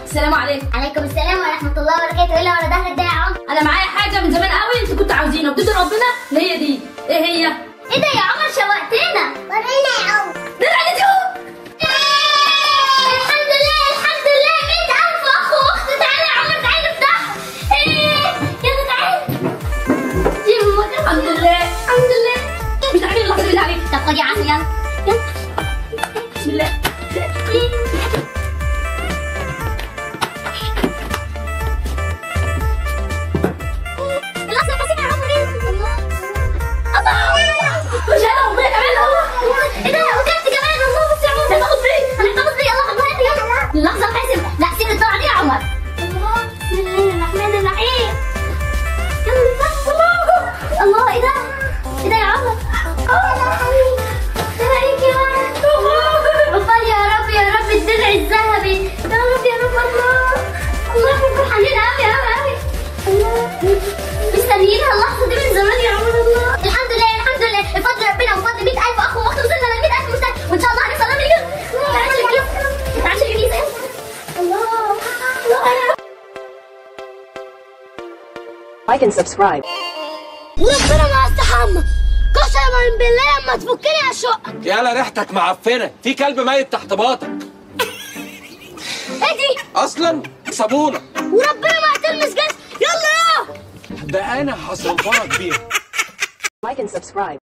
السلام عليكم عليكم السلام ورحمة الله وبركاته إلا ورا ظهر ده يا عمر انا معايا حاجه من زمان قوي انتوا كنتوا عاوزينها وبتدوا ربنا اللي هي دي ايه هي إيه ده يا عمر شوقتنا ورينا يا عمر ده على دي الحمد لله الحمد لله مية ألف أخ وأخت تعالى يا عمر تعالى نفتحها إيه يلا تعالى يا ماما الحمد لله الحمد لله مش عارفين اللحظه بالله عليك طب خدي عافية يلا يلا بسم الله اللحظة البسيطة يا عمر إيه الله مش انا امي كمان هو ايه ده وكلت كمان الله بص يا عمر هتاخد فيه هنحتفظ بيه يلا خد هات يلا اللحظه الحاسم لا سيب الطلعه دي يا عمر الله بسم الله الرحمن الرحيم يلا نفتح. الله الله ايه ده ايه ده يا عمر اه عليك يا عقبال يا رب يا رب الدرع الذهبي يا رب يا رب الله الله احنا فرحانين قوي قوي قوي الله مستنيينها اللحظه دي من زمان يا عمر الله الحمد لله الحمد لله بفضل ربنا وبفضل 100000 اخ واخت وصلنا ل 100000 مستني وان شاء الله هنوصل لمليون تعالى الكيس تعالى الكيس الله الله Like and subscribe. وربنا ما استحمى قسما بالله لما تفكني على الشقه يالا ريحتك معفنه في كلب ميت تحت باطك ايه دي اصلا صابونه وربنا ما هتلمس جسم يلا يا ده انا هصنفرك بيها Like and subscribe.